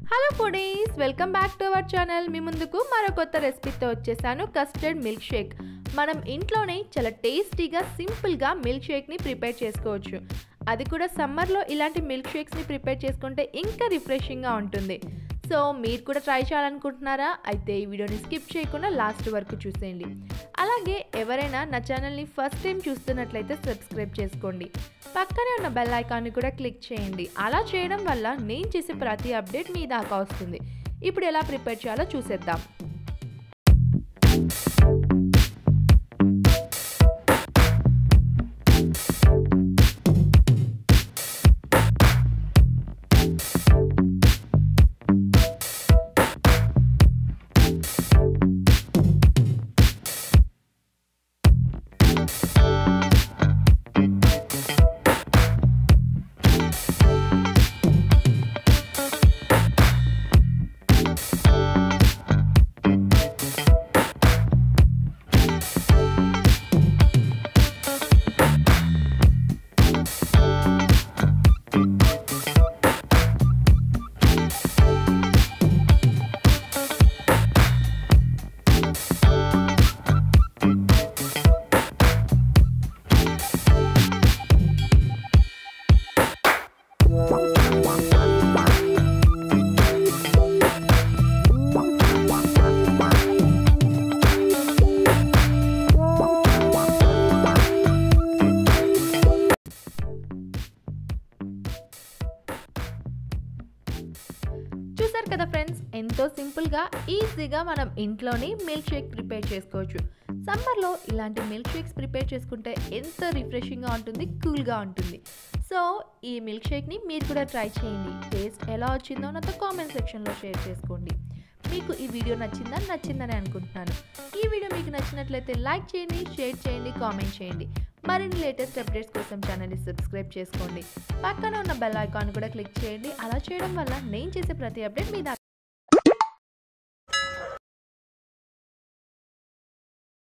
hello foodies welcome back to our channel మీ ముందుకు మరో కొత్త రెసిపీతో వచ్చేసాను కస్టర్డ్ మిల్క్ షేక్ మనం ఇంట్లోనే చాలా టేస్టీగా సింపుల్గా మిల్క్ షేక్ని ప్రిపేర్ చేసుకోవచ్చు అది కూడా సమ్మర్లో ఇలాంటి మిల్క్ షేక్స్ని ప్రిపేర్ చేసుకుంటే ఇంకా రిఫ్రెషింగ్గా ఉంటుంది సో మీరు కూడా ట్రై చేయాలనుకుంటున్నారా అయితే ఈ వీడియోని స్కిప్ చేయకుండా లాస్ట్ వరకు చూసేయండి అలాగే ఎవరైనా నా ఛానల్ని ఫస్ట్ టైం చూస్తున్నట్లయితే సబ్స్క్రైబ్ చేసుకోండి పక్కనే ఉన్న బెల్ ఐకాన్ని కూడా క్లిక్ చేయండి అలా చేయడం వల్ల నేను చేసే ప్రతి అప్డేట్ మీ దాకా వస్తుంది ఇప్పుడు ఎలా ప్రిపేర్ చేయాలో చూసేద్దాం చూసారు కదా ఫ్రెండ్స్ ఎంతో సింపుల్గా ఈజీగా మనం ఇంట్లోనే మిల్క్ షేక్ ప్రిపేర్ చేసుకోవచ్చు సమ్మర్లో ఇలాంటి మిల్క్ షేక్స్ ప్రిపేర్ చేసుకుంటే ఎంత రిఫ్రెషింగ్గా ఉంటుంది కూల్గా ఉంటుంది సో ఈ మిల్క్ షేక్ని మీరు కూడా ట్రై చేయండి టేస్ట్ ఎలా వచ్చిందో నాతో కామెంట్ సెక్షన్లో షేర్ చేసుకోండి మీకు ఈ వీడియో నచ్చిందని నచ్చిందని అనుకుంటున్నాను ఈ వీడియో మీకు నచ్చినట్లయితే లైక్ చేయండి షేర్ చేయండి కామెంట్ చేయండి మరిన్ని లేటెస్ట్ అప్డేట్స్ కోసం ఛానల్ని సబ్స్క్రైబ్ చేసుకోండి పక్కన ఉన్న బెల్ ఐకాన్ కూడా క్లిక్ చేయండి అలా చేయడం వల్ల నేను చేసే ప్రతి అప్డేట్ మీ దాకా